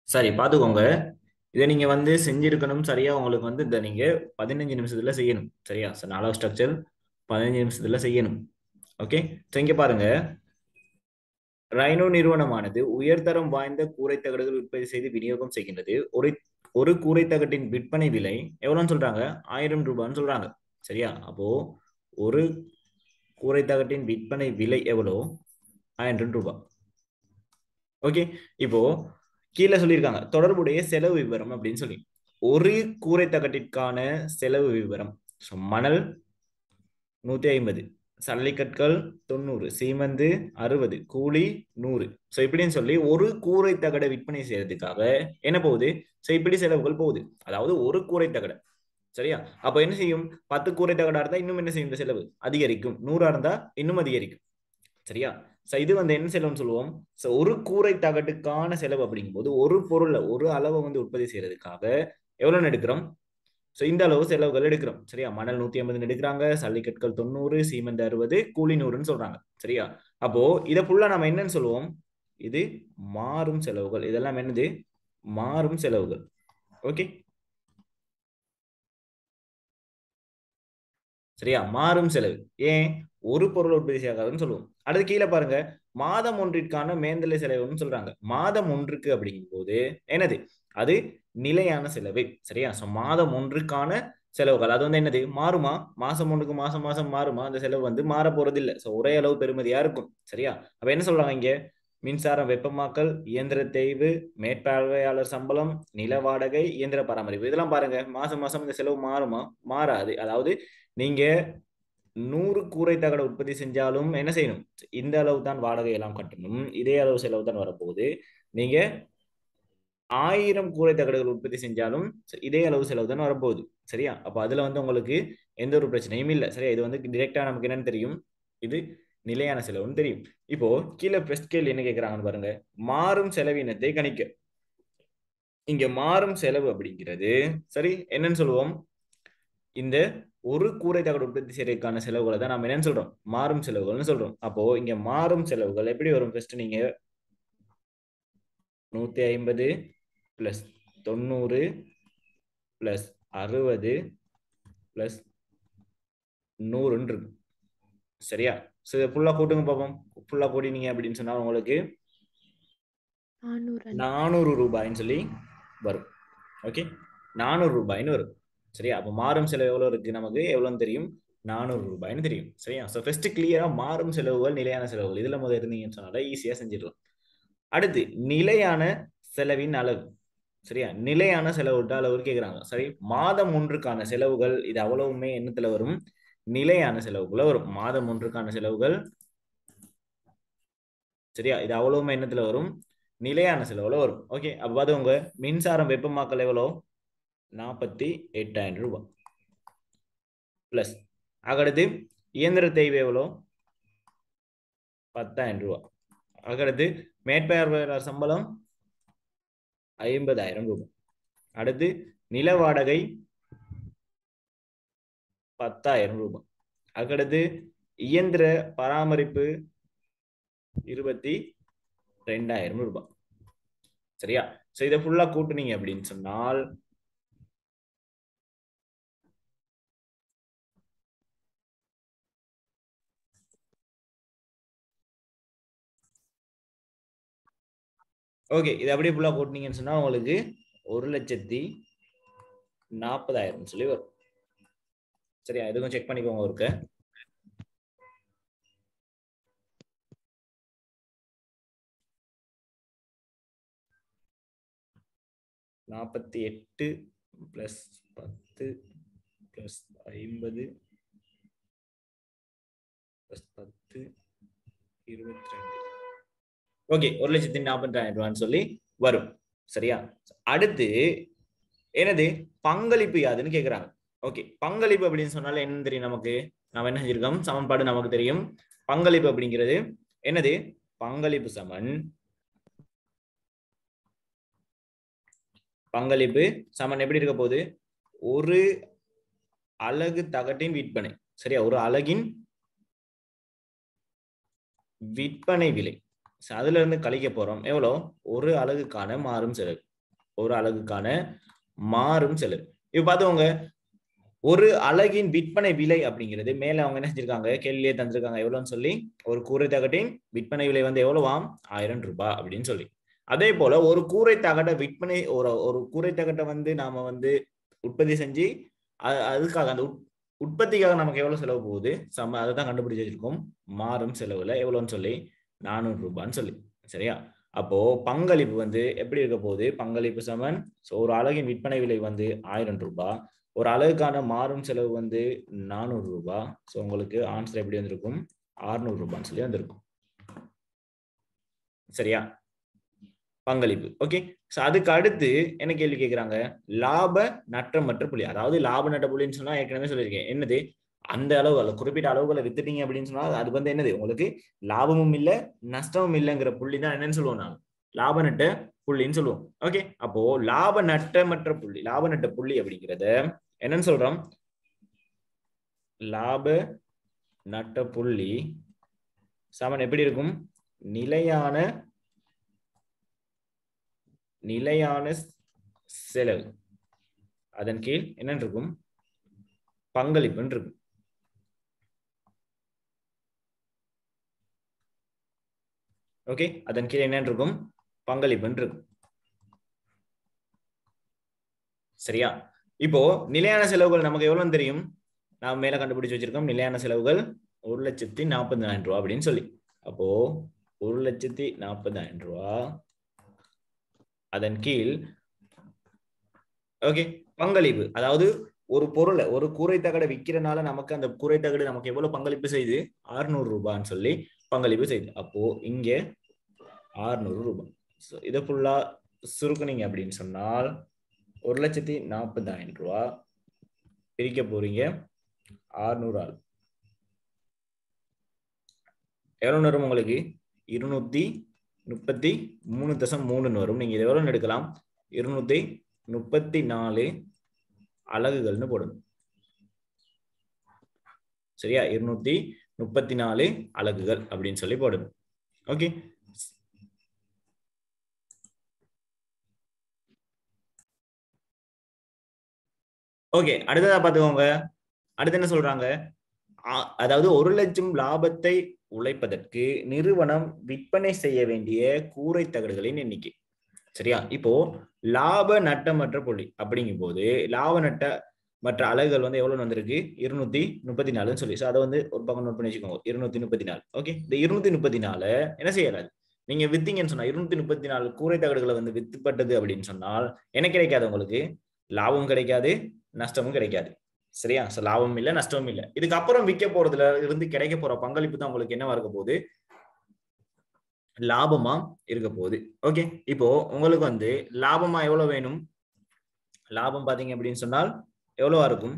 சரி பார்த்துக்கோங்க இதை நீங்க வந்து செஞ்சிருக்கணும் சரியா உங்களுக்கு வந்து இந்த நீங்க பதினஞ்சு நிமிஷத்துல செய்யணும் சரியா So, நாலாவது ஸ்ட்ரக்சர் பதினஞ்சு நிமிஷத்துல செய்யணும் ஓகே ஸோ இங்க பாருங்க ரைனோ நிறுவனமானது உயர்தரம் வாய்ந்த கூரைத்தகடுகள் உற்பத்தி செய்து விநியோகம் செய்கின்றது ஒரு ஒரு கூரைத்தகட்டின் விற்பனை விலை எவ்வளோன்னு சொல்றாங்க ஆயிரம் ரூபான்னு சொல்றாங்க சரியா அப்போ ஒரு கூரைத்தகட்டின் விற்பனை விலை எவ்வளோ ஆயிரம் ரூபாய் ஓகே இப்போ கீழே சொல்லியிருக்காங்க தொடர்புடைய செலவு விவரம் அப்படின்னு சொல்லி ஒரு கூரைத்தகட்டிற்கான செலவு விவரம் So, மணல் நூத்தி ஐம்பது சல்லிக்கற்கள் தொண்ணூறு சீமந்து அறுபது கூலி நூறு ஸோ இப்படின்னு சொல்லி ஒரு கூரை தகடை விற்பனை செய்யறதுக்காக என்ன போகுது ஸோ இப்படி செலவுகள் போகுது அதாவது ஒரு கூரை தகடை சரியா அப்ப என்ன செய்யும் பத்து கூரை தகடா இருந்தா இன்னும் என்ன செய்யும் இந்த செலவு அதிகரிக்கும் நூறா இருந்தா இன்னும் அதிகரிக்கும் சரியா ஸோ இது வந்து என்ன செலவுன்னு சொல்லுவோம் ஸோ ஒரு கூரை தகட்டுக்கான செலவு அப்படிங்கும்போது ஒரு பொருளை ஒரு அளவை வந்து உற்பத்தி செய்யறதுக்காக எவ்வளோன்னு எடுக்கிறோம் ஸோ இந்த அளவு செலவுகள் எடுக்கிறோம் சரியா மணல் நூத்தி ஐம்பது எடுக்கிறாங்க சல்லிக்கற்கள் தொண்ணூறு சீமெண்ட் அறுபது கூலி நூறுன்னு சொல்றாங்க சரியா அப்போ இதை ஃபுல்லா நம்ம என்னன்னு சொல்லுவோம் இது மாறும் செலவுகள் இதெல்லாம் என்னது மாறும் செலவுகள் ஓகே சரியா மாறும் செலவு ஏன் ஒரு பொருள் உற்பத்தி செய்யாதுன்னு சொல்லுவோம் அடுத்து கீழே பாருங்க மாதம் ஒன்றிற்கான மேந்தலை செலவுன்னு சொல்றாங்க மாதம் ஒன்றுக்கு அப்படிங்கும்போது என்னது அது நிலையான செலவு சரியா ஸோ மாதம் ஒன்றுக்கான செலவுகள் அது வந்து என்னது மாறுமா மாசம் ஒன்றுக்கு மாசம் மாசம் மாறுமா அந்த செலவு வந்து மாற போறது இல்லை ஸோ ஒரே அளவு பெருமதியா இருக்கும் சரியா அப்ப என்ன சொல்றாங்க இங்க மின்சாரம் வெப்பமாக்கல் இயந்திர தேய்வு மேற்பார்வையாளர் சம்பளம் நில வாடகை இயந்திர பராமரிப்பு இதெல்லாம் பாருங்க மாசம் மாசம் இந்த செலவு மாறுமா மாறாது அதாவது நீங்க நூறு கூரை தகட உற்பத்தி செஞ்சாலும் என்ன செய்யணும் இந்த அளவு தான் வாடகை எல்லாம் கட்டணும் இதே அளவு செலவு தான் வரப்போகுது நீங்க ஆயிரம் கூரை தகடுகள் உற்பத்தி செஞ்சாலும் இதே அளவு செலவு தான் வரப்போகுது சரியா அப்ப அதுல வந்து உங்களுக்கு எந்த ஒரு பிரச்சனையும் இல்லை சரியா இது வந்து டிரெக்டா நமக்கு என்னன்னு தெரியும் இது நிலையான செலவுன்னு தெரியும் இப்போ கீழே பெஸ்ட் கேள்வி என்ன கேட்கறாங்கன்னு பாருங்க மாறும் செலவினத்தை கணிக்க இங்க மாறும் செலவு அப்படிங்கிறது சரி என்னன்னு சொல்லுவோம் இந்த ஒரு கூரை தகடு உற்பத்தி செய்யறதுக்கான செலவுகளை தான் நம்ம என்னன்னு சொல்றோம் மாறும் செலவுகள்னு சொல்றோம் அப்போ இங்க மாறும் செலவுகள் எப்படி வரும் ஃபர்ஸ்ட் நீங்க நூத்தி ஐம்பது பிளஸ் தொண்ணூறு பிளஸ் அறுபது பிளஸ் நூறுன்னு இருக்கு சரியா ஸோ இதை ஃபுல்லாக கூட்டுங்க பார்ப்போம் ஃபுல்லாக கூட்டினீங்க அப்படின்னு சொன்னா உங்களுக்கு நானூறு நானூறு ரூபாய்ன்னு சொல்லி வரும் ஓகே நானூறு ரூபாய்ன்னு வரும் சரியா அப்போ மாறும் செலவு எவ்வளோ இருக்கு நமக்கு எவ்வளோன்னு தெரியும் நானூறு ரூபாய்ன்னு தெரியும் சரியா ஸோ ஃபர்ஸ்ட் கிளியரா மாறும் செலவுகள் நிலையான செலவுகள் இதுல முதல் இருந்தீங்கன்னு சொன்னால ஈஸியா செஞ்சிடலாம் அடுத்து நிலையான செலவின் அளவு சரியா நிலையான செலவு அளவு கேட்குறாங்க சரி மாதம் ஒன்றுக்கான செலவுகள் இது அவ்வளவுமே என்னத்துல வரும் நிலையான செலவுக்குள்ள வரும் மாதம் ஒன்றுக்கான செலவுகள் சரியா இது அவ்வளவுமே என்னத்துல வரும் நிலையான செலவுல வரும் ஓகே அப்ப அது உங்க மின்சாரம் வெப்பமாக்கல் எவ்வளோ நாற்பத்தி எட்டாயிரம் ரூபாய் பிளஸ் அடுத்து இயந்திர தேய்வு எவ்வளோ பத்தாயிரம் ரூபாய் அடுத்து மேற்பார்வையாளர் சம்பளம் ஐம்பதாயிரம் ரூபாய் அடுத்து நில வாடகை பத்தாயிரம் ரூபாய் அதுக்கடுத்து இயந்திர பராமரிப்பு இருபத்தி ரெண்டாயிரம் ரூபாய் சரியா சோ இதை ஃபுல்லா கூட்டுனீங்க அப்படின்னு சொன்னால் ஓகே இது அப்படியே ஃபுல்லா கூட்டினீங்கன்னு சொன்னா உங்களுக்கு ஒரு லட்சத்தி நாற்பதாயிரம் சொல்லி வரும் சரியா எதுக்கும் செக் பண்ணிக்கோங்க ஒருக்க நாற்பத்தி எட்டு பிளஸ் பத்து பிளஸ் ஐம்பது பிளஸ் பத்து இருபத்தி ரெண்டு ஓகே ஒரு லட்சத்தி நாற்பத்தாயிரம் ரூபான்னு சொல்லி வரும் சரியா அடுத்து என்னது பங்களிப்பு யாதுன்னு கேக்குறாங்க ஓகே பங்களிப்பு அப்படின்னு சொன்னால என்ன தெரியும் நமக்கு நம்ம என்ன செஞ்சிருக்கோம் சமன்பாடு நமக்கு தெரியும் பங்களிப்பு அப்படிங்கிறது என்னது பங்களிப்பு சமன் பங்களிப்பு சமன் எப்படி இருக்க போகுது ஒரு அலகு தகட்டின் விற்பனை சரியா ஒரு அலகின் விற்பனை விலை So, அதுல இருந்து கழிக்க போறோம் எவ்வளோ ஒரு அலகுக்கான மாறும் செலவு ஒரு அலகுக்கான மாறும் செலவு இப்ப பார்த்துக்கோங்க ஒரு அலகின் விற்பனை விலை அப்படிங்கிறது மேல அவங்க என்ன செஞ்சிருக்காங்க கேள்வியே தந்திருக்காங்க எவ்வளவுன்னு சொல்லி ஒரு கூரை தகட்டின் விற்பனை விலை வந்து எவ்வளவாம் ஆயிரம் ரூபாய் அப்படின்னு சொல்லி அதே போல ஒரு கூரை தகட்ட விற்பனை ஒரு ஒரு கூரை தகட்டை வந்து நாம வந்து உற்பத்தி செஞ்சு அ- அதுக்காக அந்த உட்- உற்பத்திக்காக நமக்கு எவ்வளவு செலவு போகுது சம அதை தான் கண்டுபிடிச்சு வச்சிருக்கோம் மாறும் செலவுல எவ்வளவுன்னு சொல்லி நானூறு ரூபான்னு சொல்லி சரியா அப்போ பங்களிப்பு வந்து எப்படி இருக்க போகுது பங்களிப்பு சமன் ஸோ ஒரு அலகின் விற்பனை விலை வந்து ஆயிரம் ரூபாய் ஒரு அலகுக்கான மாறும் செலவு வந்து நானூறு ரூபாய் ஸோ உங்களுக்கு ஆன்சர் எப்படி வந்திருக்கும் ஆறுநூறு ரூபான்னு சொல்லி வந்திருக்கும் சரியா பங்களிப்பு ஓகே ஸோ அதுக்கு அடுத்து என்ன கேள்வி கேட்குறாங்க லாப நட்டமற்ற புள்ளி அதாவது லாப நட்ட புள்ளின்னு சொன்னா ஏற்கனவே சொல்லியிருக்கேன் என்னது அந்த அளவு அல்ல குறிப்பிட்ட அளவுகளை வித்துட்டீங்க அப்படின்னு சொன்னா அது வந்து என்னது உங்களுக்கு லாபமும் இல்லை நஷ்டமும் இல்லைங்கிற புள்ளி தான் என்னன்னு சொல்லுவோம் நான் லாப நட்ட புள்ளின்னு சொல்லுவோம் ஓகே அப்போ லாப நட்டமற்ற புள்ளி லாப நட்ட புள்ளி அப்படிங்கிறத என்னன்னு சொல்றோம் லாப நட்ட புள்ளி சமன் எப்படி இருக்கும் நிலையான நிலையான செலவு அதன் கீழ் என்ன இருக்கும் பங்களிப்புன்னு இருக்கும் ஓகே அதன் கீழ் என்ன இருக்கும் பங்களிப்புன்னு இருக்கும் சரியா இப்போ நிலையான செலவுகள் நமக்கு எவ்வளவு தெரியும் நாம் மேல கண்டுபிடிச்சு வச்சிருக்கோம் நிலையான செலவுகள் ஒரு லட்சத்தி நாற்பதாயிரம் ரூபாய் அப்படின்னு சொல்லி அப்போ ஒரு லட்சத்தி நாற்பதாயிரம் ரூபாய் அதன் கீழ் ஓகே பங்களிப்பு அதாவது ஒரு பொருளை ஒரு கூரை தகடை விற்கிறனால நமக்கு அந்த கூரை தகடு நமக்கு எவ்வளவு பங்களிப்பு செய்யுது அறுநூறு ரூபான்னு சொல்லி பங்களிப்பு செய்யுது அப்போ இங்க அறுநூறு ரூபாய் So, இதை ஃபுல்லா சுருக்குனீங்க அப்படின்னு சொன்னால் ஒரு லட்சத்தி நாற்பதாயிரம் ரூபா பிரிக்க போறீங்க அறுநூறு ஆள் எவ்வளவு வரும் உங்களுக்கு இருநூத்தி முப்பத்தி மூணு தசம் மூணுன்னு வரும் நீங்க இது எவ்வளவு எடுக்கலாம் இருநூத்தி முப்பத்தி நாலு அலகுகள்னு போடணும் சரியா இருநூத்தி முப்பத்தி நாலு அலகுகள் அப்படின்னு சொல்லி போடணும் ஓகே ஓகே அடுத்ததா பாத்துக்கோங்க அடுத்து என்ன சொல்றாங்க ஆ- அதாவது ஒரு லட்சம் லாபத்தை உழைப்பதற்கு நிறுவனம் விற்பனை செய்ய வேண்டிய கூரை தகடுகளின் எண்ணிக்கை சரியா இப்போ லாப நட்டமற்ற புள்ளி அப்படிங்கும் போது லாப நட்ட மற்ற அலகுகள் வந்து எவ்வளவு வந்திருக்கு இருநூத்தி முப்பத்தி நாலுன்னு சொல்லி ஸோ அதை வந்து ஒரு பக்கம் நோட் பண்ணி வச்சுக்கோங்க இருநூத்தி முப்பத்தி நாலு ஓகே இந்த இருநூத்தி முப்பத்தி நாலு என்ன செய்யறாது நீங்க வித்தீங்கன்னு சொன்னா இருநூத்தி முப்பத்தி நாலு கூரை தகடுகளை வந்து வித்துப்பட்டது அப்படின்னு சொன்னால் என்ன கிடைக்காது உங்களுக்கு லாபம் கிடைக்காது நஷ்டமும் கிடைக்காது சரியா ஸோ லாபம் இல்லை நஷ்டமும் இல்லை இதுக்கப்புறம் விற்க போறதுல இருந்து கிடைக்க போற பங்களிப்பு தான் உங்களுக்கு என்னவா இருக்க போகுது லாபமா இருக்க போகுது ஓகே இப்போ உங்களுக்கு வந்து லாபமா எவ்வளவு வேணும் லாபம் பாத்தீங்க அப்படின்னு சொன்னால் எவ்வளவா இருக்கும்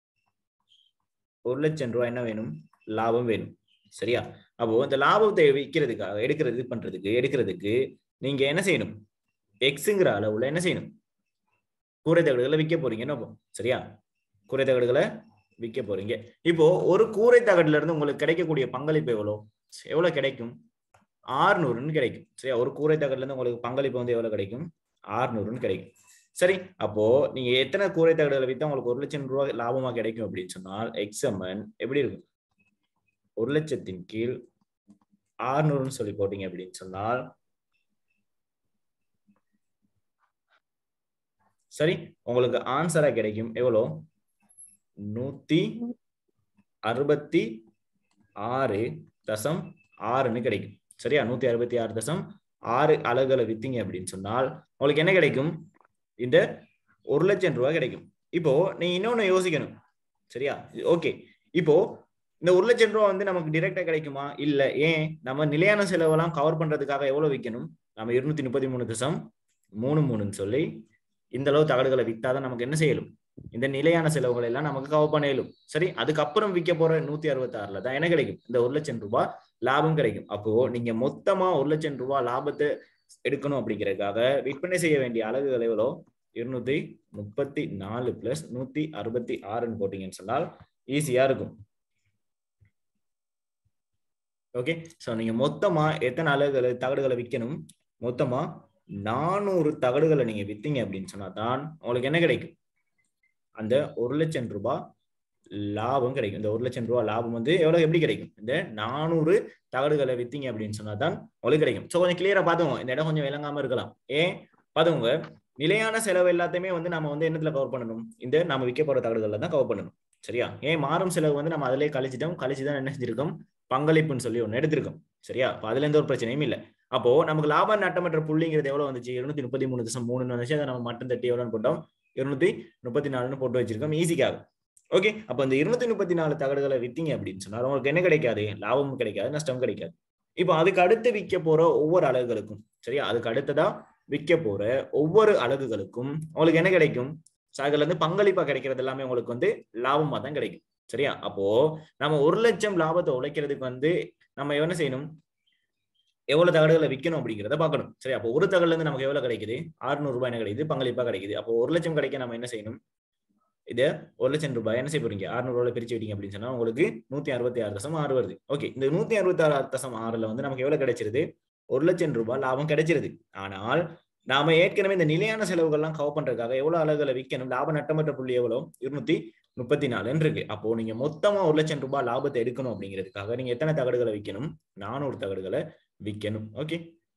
ஒரு லட்சம் ரூபாய் என்ன வேணும் லாபம் வேணும் சரியா அப்போ இந்த லாபத்தை விற்கிறதுக்காக எடுக்கிறது இது பண்றதுக்கு எடுக்கிறதுக்கு நீங்க என்ன செய்யணும் எக்ஸுங்கிற அளவுல என்ன செய்யணும் கூரை தகடுகளை விற்க போறீங்க என்ன சரியா கூரை தகடுகளை விற்க போறீங்க இப்போ ஒரு கூரை தகடுல இருந்து உங்களுக்கு கிடைக்கக்கூடிய பங்களிப்பு எவ்வளோ எவ்வளவு கிடைக்கும் ஆறுநூறுன்னு கிடைக்கும் சரியா ஒரு கூரை தகடுல இருந்து உங்களுக்கு பங்களிப்பு வந்து எவ்வளவு கிடைக்கும் ஆறுநூறுன்னு கிடைக்கும் சரி அப்போ நீங்க எத்தனை கூரை தகடுகளை வித்தா உங்களுக்கு ஒரு லட்சம் ரூபாய் லாபமா கிடைக்கும் அப்படின்னு சொன்னால் எக்ஸமன் எப்படி இருக்கும் ஒரு லட்சத்தின் கீழ் ஆறுநூறுன்னு சொல்லி போட்டீங்க அப்படின்னு சொன்னால் சரி உங்களுக்கு ஆன்சரா கிடைக்கும் எவ்வளோ நூத்தி அறுபத்தி ஆறு தசம் ஆறுன்னு கிடைக்கும் சரியா நூத்தி அறுபத்தி ஆறு தசம் ஆறு அலகுகளை வித்தீங்க அப்படின்னு சொன்னால் உங்களுக்கு என்ன கிடைக்கும் இந்த ஒரு லட்சம் ரூபாய் கிடைக்கும் இப்போ நீ இன்னொன்னு யோசிக்கணும் சரியா ஓகே இப்போ இந்த ஒரு லட்சம் ரூபாய் வந்து நமக்கு டிரெக்டா கிடைக்குமா இல்ல ஏன் நம்ம நிலையான செலவெல்லாம் கவர் பண்றதுக்காக எவ்வளவு விற்கணும் நம்ம இருநூத்தி முப்பத்தி மூணு தசம் மூணு மூணுன்னு சொல்லி இந்த அளவு தகடுகளை வித்தாதான் நமக்கு என்ன செய்யலும் இந்த நிலையான செலவுகள் எல்லாம் நமக்கு கவர் பண்ண இயலும் சரி அதுக்கப்புறம் விற்க போற நூத்தி அறுபத்தி ஆறுல தான் என்ன கிடைக்கும் இந்த ஒரு லட்சம் ரூபாய் லாபம் கிடைக்கும் அப்போ நீங்க மொத்தமா ஒரு லட்சம் ரூபாய் லாபத்தை எடுக்கணும் அப்படிங்கறதுக்காக விற்பனை செய்ய வேண்டிய அலகுகள் எவ்வளோ இருநூத்தி முப்பத்தி நாலு பிளஸ் நூத்தி அறுபத்தி ஆறுன்னு போட்டீங்கன்னு சொன்னால் ஈஸியா இருக்கும் ஓகே ஸோ நீங்க மொத்தமா எத்தனை அலகுகளை தகடுகளை விற்கணும் மொத்தமா நானூறு தகடுகளை நீங்க வித்தீங்க அப்படின்னு சொன்னா தான் உங்களுக்கு என்ன கிடைக்கும் அந்த ஒரு லட்சம் ரூபாய் லாபம் கிடைக்கும் இந்த ஒரு லட்சம் ரூபாய் லாபம் வந்து எவ்வளவு எப்படி கிடைக்கும் இந்த நானூறு தகடுகளை வித்தீங்க அப்படின்னு சொன்னா தான் உங்களுக்கு கிடைக்கும் ஸோ கொஞ்சம் கிளியரா பார்த்துக்கோங்க இந்த இடம் கொஞ்சம் விளங்காம இருக்கலாம் ஏன் பார்த்துக்கோங்க நிலையான செலவு எல்லாத்தையுமே வந்து நம்ம வந்து என்னத்துல கவர் பண்ணணும் இந்த நம்ம விற்க போற தகடுகள்ல தான் கவர் பண்ணணும் சரியா ஏன் மாறும் செலவு வந்து நம்ம அதிலே கழிச்சிட்டோம் கழிச்சு தான் என்ன செஞ்சிருக்கோம் பங்களிப்புன்னு சொல்லி ஒன்று எடுத்திருக்கோம் சரியா அப்போ அதுல எந்த ஒரு பிரச்சனையும் இல்லை அப்போ நமக்கு லாப நட்டமற்ற புள்ளிங்கிறது எவ்வளவு வந்துச்சு இருநூத்தி முப்பத்தி மூணு தசம் மூணுன்னு வந்துச்சு அதை நம்ம மட்டும் தட்டி எவ்வளோன்னு போட்டோம் இருநூத்தி முப்பத்தி நாலுன்னு போட்டு வச்சிருக்கோம் ஈஸிக்காக ஓகே அப்போ இந்த இருநூத்தி முப்பத்தி நாலு தகடுகளை வித்தீங்க அப்படின்னு சொன்னா உங்களுக்கு என்ன கிடைக்காது லாபமும் கிடைக்காது நஷ்டம் கிடைக்காது இப்போ அதுக்கு அடுத்து விற்க போற ஒவ்வொரு அலகுகளுக்கும் சரியா அதுக்கு அடுத்ததா விற்க போற ஒவ்வொரு அலகுகளுக்கும் உங்களுக்கு என்ன கிடைக்கும் அதுல இருந்து பங்களிப்பா கிடைக்கிறது எல்லாமே உங்களுக்கு வந்து லாபமா தான் கிடைக்கும் சரியா அப்போ நம்ம ஒரு லட்சம் லாபத்தை உழைக்கிறதுக்கு வந்து நம்ம என்ன செய்யணும் எவ்வளவு தகடுகளை விற்கணும் அப்படிங்கிறத பார்க்கணும் சரி அப்போ ஒரு தகடுல இருந்து நமக்கு எவ்வளவு கிடைக்குது அறுநூறு ரூபாய் என்ன கிடைக்குது பங்களிப்பா கிடைக்குது அப்போ ஒரு லட்சம் கிடைக்க நம்ம என்ன செய்யணும் இது ஒரு லட்சம் ரூபாய் என்ன செய்ய போறீங்க அறுநூறு ரூபாய் பிரிச்சு விட்டீங்க அப்படின்னு சொன்னா உங்களுக்கு நூத்தி அறுபத்தி ஆறு தசம் ஆறு வருது ஓகே இந்த நூத்தி அறுபத்தி ஆறு தசம் ஆறுல வந்து நமக்கு எவ்வளவு கிடைச்சிருது ஒரு லட்சம் ரூபாய் லாபம் கிடைச்சிருது ஆனால் நாம ஏற்கனவே இந்த நிலையான செலவுகள்லாம் கவர் பண்றதுக்காக எவ்வளவு அலகுகளை விற்கணும் லாப நட்டமற்ற புள்ளி எவ்வளவு இருநூத்தி முப்பத்தி நாலுன்னு இருக்கு அப்போ நீங்க மொத்தமா ஒரு லட்சம் ரூபாய் லாபத்தை எடுக்கணும் அப்படிங்கிறதுக்காக நீங்க எத்தனை தகடுகளை விற்கணும் நானூறு தகடுகளை விற்கணும் ஓகே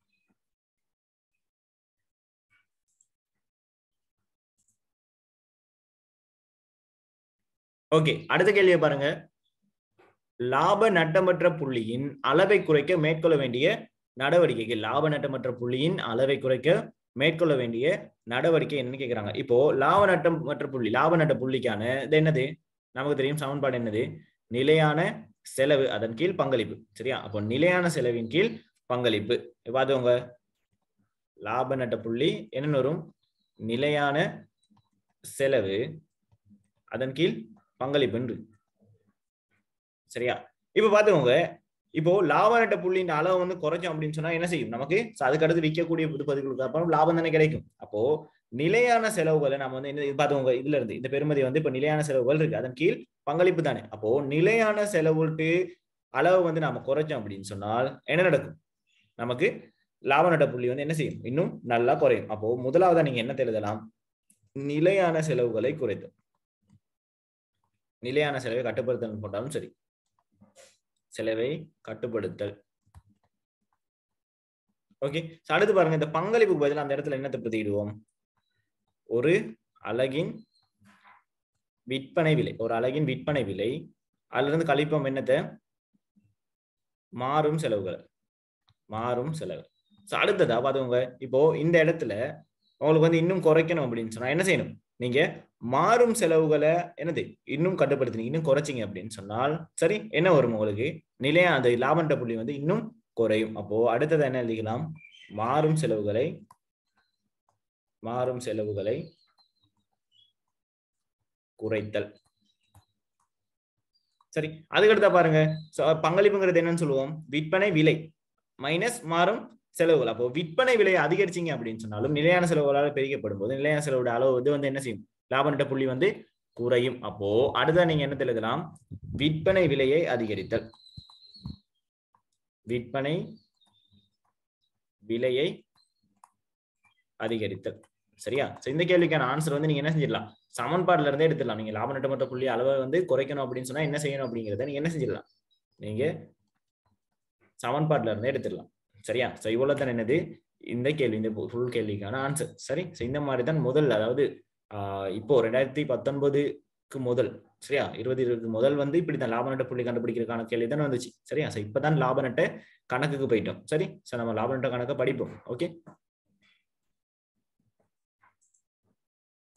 ஓகே அடுத்த கேள்வியை பாருங்க லாப நட்டமற்ற புள்ளியின் அளவை குறைக்க மேற்கொள்ள வேண்டிய நடவடிக்கைகள் லாப நட்டமற்ற புள்ளியின் அளவை குறைக்க மேற்கொள்ள வேண்டிய நடவடிக்கை என்னன்னு கேக்குறாங்க இப்போ லாப நட்டம் மற்ற புள்ளி லாப நட்ட புள்ளிக்கான இது என்னது நமக்கு தெரியும் சமன்பாடு என்னது நிலையான செலவு அதன் கீழ் பங்களிப்பு சரியா அப்போ நிலையான செலவின் கீழ் பங்களிப்பு பார்த்தவங்க லாப நட்ட புள்ளி என்னன்னு வரும் நிலையான செலவு அதன் கீழ் பங்களிப்புன்று சரியா இப்ப பாத்துக்கோங்க இப்போ லாப நட்ட புள்ளியின் அளவு வந்து குறைச்சோம் அப்படின்னு சொன்னா என்ன செய்யும் நமக்கு அதுக்கு அடுத்து விற்கக்கூடிய புது பதிவுகளுக்கு அப்புறம் லாபம் தானே கிடைக்கும் அப்போ நிலையான செலவுகளை நம்ம வந்து என்ன பார்த்தவங்க இதுல இருந்து இந்த பெருமதி வந்து இப்ப நிலையான செலவுகள் இருக்கு அதன் கீழ் பங்களிப்பு தானே அப்போ நிலையான செலவுட்டு அளவு வந்து நாம குறைச்சோம் அப்படின்னு சொன்னால் என்ன நடக்கும் நமக்கு லாப நட்ட புள்ளி வந்து என்ன செய்யும் இன்னும் நல்லா குறையும் அப்போ முதலாவதா நீங்க என்ன எழுதலாம் நிலையான செலவுகளை குறைத்தல் நிலையான செலவை கட்டுப்படுத்தல் போட்டாலும் சரி செலவை கட்டுப்படுத்தல் ஓகே அடுத்து பாருங்க இந்த பங்களிப்பு பதில் அந்த இடத்துல என்னத்தை பிரதியிடுவோம் ஒரு அலகின் விற்பனை விலை ஒரு அலகின் விற்பனை விலை அதுல இருந்து கழிப்போம் என்னத்தை மாறும் செலவுகள் மாறும் செலவு அடுத்ததா பாத்துக்கோங்க இப்போ இந்த இடத்துல உங்களுக்கு வந்து இன்னும் குறைக்கணும் அப்படின்னு சொன்னா என்ன செய்யணும் நீங்க மாறும் செலவுகளை என்னது இன்னும் கட்டுப்படுத்தினீங்க இன்னும் குறைச்சிங்க அப்படின்னு சொன்னால் சரி என்ன வரும் உங்களுக்கு நிலையா அந்த லாபண்ட புள்ளி வந்து இன்னும் குறையும் அப்போ அடுத்தது என்ன எழுதிக்கலாம் மாறும் செலவுகளை மாறும் செலவுகளை குறைத்தல் சரி அதுக்கடுத்தா பாருங்க பங்களிப்புங்கிறது என்னன்னு சொல்லுவோம் விற்பனை விலை மைனஸ் மாறும் செலவுகள் அப்போ விற்பனை விலையை அதிகரிச்சிங்க அப்படின்னு சொன்னாலும் நிலையான செலவுகளால் பெருக்கப்படும் போது நிலையான செலவோட அளவு இது வந்து என்ன செய்யும் லாப நட்ட புள்ளி வந்து குறையும் அப்போ அடுத்த நீங்க என்ன எழுதலாம் விற்பனை விலையை அதிகரித்தல் விற்பனை விலையை அதிகரித்தல் சரியா இந்த கேள்விக்கான ஆன்சர் வந்து நீங்க என்ன செஞ்சிடலாம் சமன்பாடுல இருந்தே எடுத்துடலாம் நீங்க லாப நட்டமற்ற புள்ளி அளவை வந்து குறைக்கணும் அப்படின்னு சொன்னா என்ன செய்யணும் அப்படிங்கிறத நீங்க என்ன செஞ்சிடலாம் நீங்க சமன்பாடுல இருந்தே எடுத்துடலாம் சரியா ஸோ இவ்வளவு தான் என்னது இந்த கேள்வி இந்த ஃபுல் கேள்விக்கான ஆன்சர் சரி ஸோ இந்த மாதிரி தான் முதல் அதாவது இப்போ ரெண்டாயிரத்தி பத்தொன்பதுக்கு முதல் சரியா இருபது இருபது முதல் வந்து இப்படி தான் லாப நட்ட புள்ளி கண்டுபிடிக்கிறதுக்கான கேள்வி தானே வந்துச்சு சரியா ஸோ இப்போதான் லாப நட்ட கணக்குக்கு போயிட்டோம் சரி ஸோ நம்ம லாப நட்ட கணக்கை படிப்போம் ஓகே